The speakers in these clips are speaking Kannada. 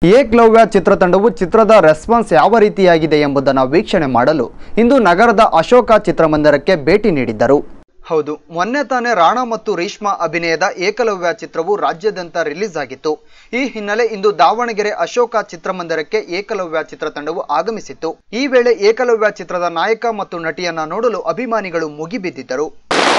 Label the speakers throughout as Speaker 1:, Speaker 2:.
Speaker 1: ಏಕ್ಲವ್ಯ ಚಿತ್ರತಂಡವು ಚಿತ್ರದ ರೆಸ್ಪಾನ್ಸ್ ಯಾವ ರೀತಿಯಾಗಿದೆ ಎಂಬುದನ್ನು ವೀಕ್ಷಣೆ ಮಾಡಲು ಇಂದು ನಗರದ ಅಶೋಕ ಚಿತ್ರಮಂದಿರಕ್ಕೆ ಭೇಟಿ ನೀಡಿದ್ದರು ಹೌದು ಮೊನ್ನೆ ತಾನೇ ರಾಣಾ ಮತ್ತು ರೀಶ್ಮಾ ಅಭಿನಯದ ಏಕಲವ್ಯ ಚಿತ್ರವು ರಾಜ್ಯಾದ್ಯಂತ ರಿಲೀಸ್ ಆಗಿತ್ತು ಈ ಹಿನ್ನೆಲೆ ಇಂದು ದಾವಣಗೆರೆ ಅಶೋಕ ಚಿತ್ರಮಂದಿರಕ್ಕೆ ಏಕಲವ್ಯ ಚಿತ್ರತಂಡವು ಆಗಮಿಸಿತ್ತು ಈ ವೇಳೆ ಏಕಲವ್ಯ ಚಿತ್ರದ ನಾಯಕ ಮತ್ತು ನಟಿಯನ್ನ ನೋಡಲು ಅಭಿಮಾನಿಗಳು ಮುಗಿಬಿದ್ದಿದ್ದರು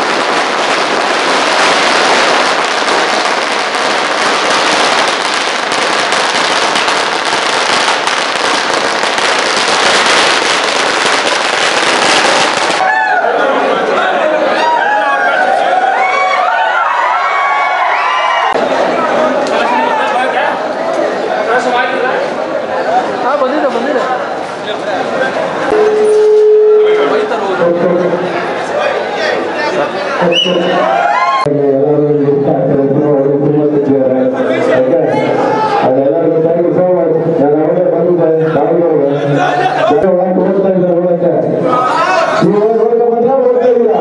Speaker 2: ಎಲ್ಲರೂ ಇಷ್ಟ ಆಗ್ತದೆ ತುಂಬ ಒಳ್ಳೆ ತುಂಬ ಸಿಕ್ಕಿದ್ದಾರೆ ಓಕೆ ಅದೆಲ್ಲರಿಗೂ ಥ್ಯಾಂಕ್ ಯು ಸೋ ಮಚ್ ನಾನು ಅವರೇ ಬಂದಿದ್ದೆ ದಾವಣಗೆರೆಗೆ ಜೊತೆ ಒಳಗೆ ಓಡ್ತಾ ಇದ್ದಾರೆ ಒಳಗೆ ನೀವು ನೋಡ್ತಾ ಬಂದ್ರೆ ಓಡ್ತಾ ಇದ್ದೀರಾ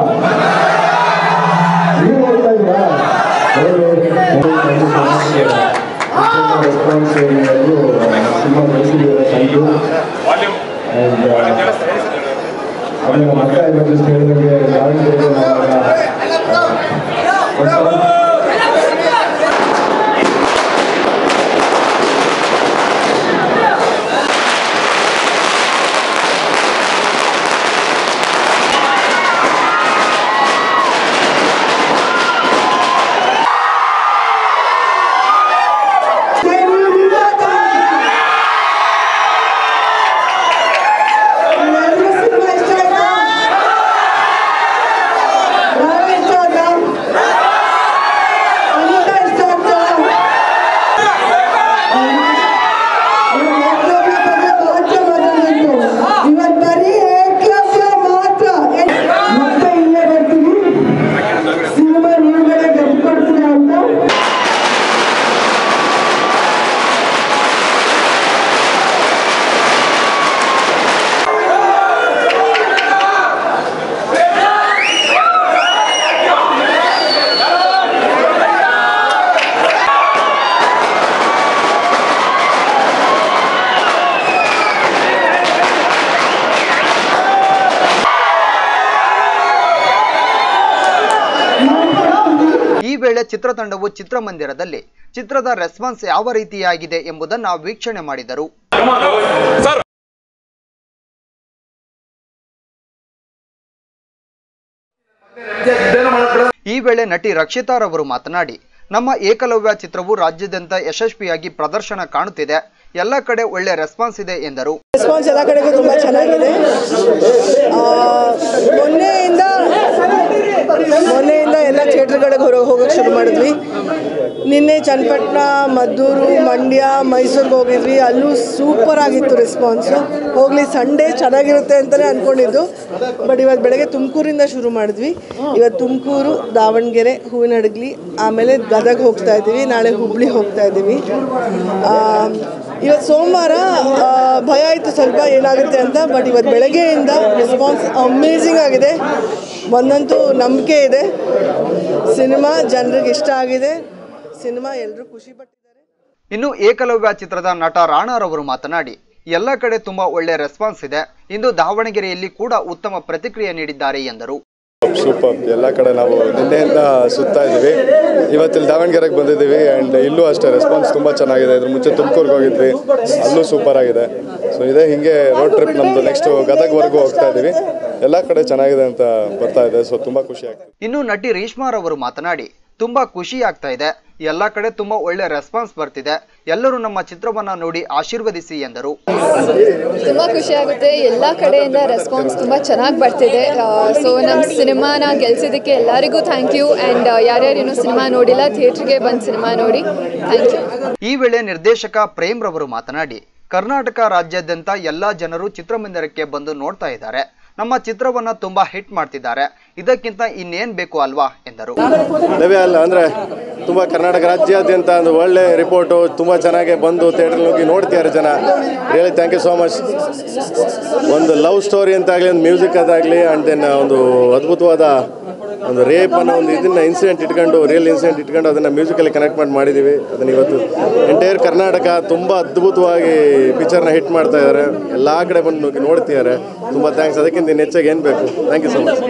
Speaker 2: ನೀವು ಓಡ್ತಾ ಇದ್ದೀರಾ ರೆಸ್ಪಾನ್ಸ್ ಎಲ್ಲರೂ ತುಂಬ ಬೆಳೆಸಿದ್ದಾರೆ ಥ್ಯಾಂಕ್ ಯು ಆಮೇಲೆ ಮತ್ತೆ ಜಸ್ಟ್ ಹೇಳಿದಂಗೆ ದಾವಣಗೆರೆಗೆ ನಾವು
Speaker 3: ಎಲ್ಲರಿಗೂ ಸಿನಿಮಾ ಇಷ್ಟ ಆಯ್ತಾ ರಾವ್ ಇಷ್ಟ ಆಯ್ತಾ ಅನಿತಾ ಇಷ್ಟ ಆಯ್ತಾ ಏಕಲವ್ಯ ಬಗ್ಗೆ ಮಾತ್ರ ಮಾತಾಡಬೇಕು ಇವತ್ತು ಬರೀ ಏಕಲವ್ಯ ಮಾತ್ರ ಮತ್ತೆ ಇಲ್ಲೇ ಬರ್ತೀವಿ ಸಿನಿಮಾ ನೀವುಗಳೇ ಗೆದ್ಕೊಡ್ತೀರಾ ಅಂತ
Speaker 1: ಈ ವೇಳೆ ಚಿತ್ರತಂಡವು ಚಿತ್ರಮಂದಿರದಲ್ಲಿ ಚಿತ್ರದ ರೆಸ್ಪಾನ್ಸ್ ಯಾವ ರೀತಿಯಾಗಿದೆ ಎಂಬುದನ್ನು ವೀಕ್ಷಣೆ ಮಾಡಿದರು ಈ ವೇಳೆ ನಟಿ ರಕ್ಷಿತಾರವರು ಮಾತನಾಡಿ ನಮ್ಮ ಏಕಲವ್ಯ ಚಿತ್ರವು ರಾಜ್ಯಾದ್ಯಂತ ಯಶಸ್ವಿಯಾಗಿ ಪ್ರದರ್ಶನ ಕಾಣುತ್ತಿದೆ ಎಲ್ಲ ಕಡೆ ಒಳ್ಳೆ ರೆಸ್ಪಾನ್ಸ್ ಇದೆ ಎಂದರು
Speaker 3: ರೆಸ್ಪಾನ್ಸ್ ಎಲ್ಲ ಕಡೆಗೂ ತುಂಬ ಚೆನ್ನಾಗಿದೆ ಆ, ಮೊನ್ನೆಯಿಂದ ಮೊನ್ನೆಯಿಂದ ಎಲ್ಲ ಥಿಯೇಟ್ರ್ಗಳಿಗೆ ಹೊರ ಹೋಗೋಕ್ಕೆ ಶುರು ಮಾಡಿದ್ವಿ ನಿನ್ನೆ ಚನ್ನಪಟ್ಟಣ ಮದ್ದೂರು ಮಂಡ್ಯ ಮೈಸೂರಿಗೆ ಹೋಗಿದ್ವಿ ಅಲ್ಲೂ ಸೂಪರ್ ಆಗಿತ್ತು ರೆಸ್ಪಾನ್ಸು ಹೋಗಲಿ ಸಂಡೇ ಚೆನ್ನಾಗಿರುತ್ತೆ ಅಂತಲೇ ಅಂದ್ಕೊಂಡಿದ್ದು ಬಟ್ ಇವತ್ತು ಬೆಳಗ್ಗೆ ತುಮಕೂರಿಂದ ಶುರು ಮಾಡಿದ್ವಿ ಇವತ್ತು ತುಮಕೂರು ದಾವಣಗೆರೆ ಹೂವಿನಡಗಲಿ ಆಮೇಲೆ ಗದಗ ಹೋಗ್ತಾ ಇದ್ದೀವಿ ನಾಳೆ ಹುಬ್ಳಿ ಹೋಗ್ತಾ ಇದ್ದೀವಿ ಇವತ್ತು ಸೋಮವಾರ ಆ, ಭಯ ಆಯಿತು ಸ್ವಲ್ಪ ಏನಾಗುತ್ತೆ ಅಂತ ಬಟ್ ಇವತ್ತು ಬೆಳಗ್ಗೆಯಿಂದ ರೆಸ್ಪಾನ್ಸ್ ಅಮೇಝಿಂಗ್ ಆಗಿದೆ ಒಂದಂತೂ ನಂಬಿಕೆ ಇದೆ ಸಿನಿಮಾ ಜನರಿಗೆ ಇಷ್ಟ ಆಗಿದೆ ಸಿನಿಮಾ ಎಲ್ಲರೂ ಖುಷಿ ಪಟ್ಟಿದ್ದಾರೆ
Speaker 1: ಇನ್ನು ಏಕಲವ್ಯ ಚಿತ್ರದ ನಟ ರಾಣಾರವರು ಮಾತನಾಡಿ ಎಲ್ಲ ಕಡೆ ತುಂಬಾ ಒಳ್ಳೆ ರೆಸ್ಪಾನ್ಸ್ ಇದೆ ಇಂದು ದಾವಣಗೆರೆಯಲ್ಲಿ ಕೂಡ ಉತ್ತಮ ಪ್ರತಿಕ್ರಿಯೆ ನೀಡಿದ್ದಾರೆ ಎಂದರು
Speaker 4: ಸೂಪರ್ ಎಲ್ಲ ಕಡೆ ನಾವು ನಿನ್ನೆಯಿಂದ ಸುತ್ತಾ ಇದ್ದೀವಿ ಇವತ್ತಿಲ್ಲಿ ದಾವಣಗೆರೆಗೆ ಬಂದಿದ್ದೀವಿ ಆ್ಯಂಡ್ ಇಲ್ಲೂ ಅಷ್ಟೇ ರೆಸ್ಪಾನ್ಸ್ ತುಂಬ ಚೆನ್ನಾಗಿದೆ ಇದ್ರ ಮುಂಚೆ ತುಮಕೂರ್ಗೆ ಹೋಗಿದ್ವಿ ಅಲ್ಲೂ ಸೂಪರ್ ಆಗಿದೆ ಸೊ ಇದೇ ಹಿಂಗೆ ರೋಡ್ ಟ್ರಿಪ್ ನಮ್ಮದು ನೆಕ್ಸ್ಟ್ ಗದಗ್ವರೆಗೂ ಹೋಗ್ತಾ ಇದ್ದೀವಿ ಎಲ್ಲ ಕಡೆ ಚೆನ್ನಾಗಿದೆ ಅಂತ ಬರ್ತಾ ಇದೆ ಸೊ ತುಂಬ ಖುಷಿ ಆಗ್ತದೆ
Speaker 1: ಇನ್ನು ನಟಿ ರೀಶ್ಮಾರವರು ಮಾತನಾಡಿ ತುಂಬಾ ಖುಷಿ ಆಗ್ತಾ ಇದೆ ಎಲ್ಲ ಕಡೆ ತುಂಬಾ ಒಳ್ಳೆ ರೆಸ್ಪಾನ್ಸ್ ಬರ್ತಿದೆ ಎಲ್ಲರೂ ನಮ್ಮ ಚಿತ್ರವನ್ನ ನೋಡಿ ಆಶೀರ್ವದಿಸಿ ಎಂದರು
Speaker 5: ತುಂಬ ಖುಷಿ ಆಗುತ್ತೆ ಎಲ್ಲ ಕಡೆಯಿಂದ ರೆಸ್ಪಾನ್ಸ್ ತುಂಬ ಚೆನ್ನಾಗಿ ಬರ್ತಿದೆ ಸೊ ನಮ್ಮ ಸಿನಿಮಾನ ಗೆಲ್ಸಿದ್ದಕ್ಕೆ ಎಲ್ಲರಿಗೂ ಥ್ಯಾಂಕ್ ಯು ಆ್ಯಂಡ್ ಯಾರ್ಯಾರೇನು ಸಿನಿಮಾ ನೋಡಿಲ್ಲ ಥಿಯೇಟ್ರಿಗೆ ಬಂದು ಸಿನಿಮಾ ನೋಡಿ ಥ್ಯಾಂಕ್ ಯು
Speaker 1: ಈ ವೇಳೆ ನಿರ್ದೇಶಕ ಪ್ರೇಮ್ ರವರು ಮಾತನಾಡಿ ಕರ್ನಾಟಕ ರಾಜ್ಯಾದ್ಯಂತ ಎಲ್ಲಾ ಜನರು ಚಿತ್ರಮಂದಿರಕ್ಕೆ ಬಂದು ನೋಡ್ತಾ ಇದ್ದಾರೆ ನಮ್ಮ ಚಿತ್ರವನ್ನ ತುಂಬಾ ಹಿಟ್ ಮಾಡ್ತಿದ್ದಾರೆ ಇದಕ್ಕಿಂತ ಇನ್ನೇನ್ ಬೇಕು ಅಲ್ವಾ ಎಂದರು
Speaker 4: ನವೇ ಅಲ್ಲ ಅಂದರೆ ತುಂಬ ಕರ್ನಾಟಕ ರಾಜ್ಯಾದ್ಯಂತ ಒಂದು ಒಳ್ಳೆ ರಿಪೋರ್ಟು ತುಂಬ ಚೆನ್ನಾಗಿ ಬಂದು ಥಿಯೇಟ್ರಲ್ಲಿ ಹೋಗಿ ನೋಡ್ತಿದ್ದಾರೆ ಜನ really thank you so much ಒಂದು ಲವ್ ಸ್ಟೋರಿ ಅಂತಾಗಲಿ ಒಂದು ಮ್ಯೂಸಿಕ್ ಅದಾಗಲಿ ಆ್ಯಂಡ್ ದೆನ್ ಒಂದು ಅದ್ಭುತವಾದ ಒಂದು ರೇಪ್ ಅನ್ನೋ ಒಂದು ಇದನ್ನ ಇನ್ಸಿಡೆಂಟ್ ಇಟ್ಕೊಂಡು ರಿಯಲ್ ಇನ್ಸಿಡೆಂಟ್ ಇಟ್ಕೊಂಡು ಅದನ್ನು ಮ್ಯೂಸಿಕಲ್ಲಿ ಕನೆಕ್ಟ್ ಮಾಡಿ ಮಾಡಿದ್ದೀವಿ ಅದನ್ನು ಇವತ್ತು ಎಂಟೈರ್ ಕರ್ನಾಟಕ ತುಂಬ ಅದ್ಭುತವಾಗಿ ಪಿಕ್ಚರ್ನ ಹಿಟ್ ಮಾಡ್ತಾ ಇದ್ದಾರೆ ಎಲ್ಲ ಕಡೆ ಬಂದು ನೋಡ್ತಿದ್ದಾರೆ ತುಂಬ ಥ್ಯಾಂಕ್ಸ್ ಅದಕ್ಕಿಂತ ಇನ್ನು ಹೆಚ್ಚಾಗಿ ಏನು ಬೇಕು ಥ್ಯಾಂಕ್ ಯು ಸೊ ಮಚ್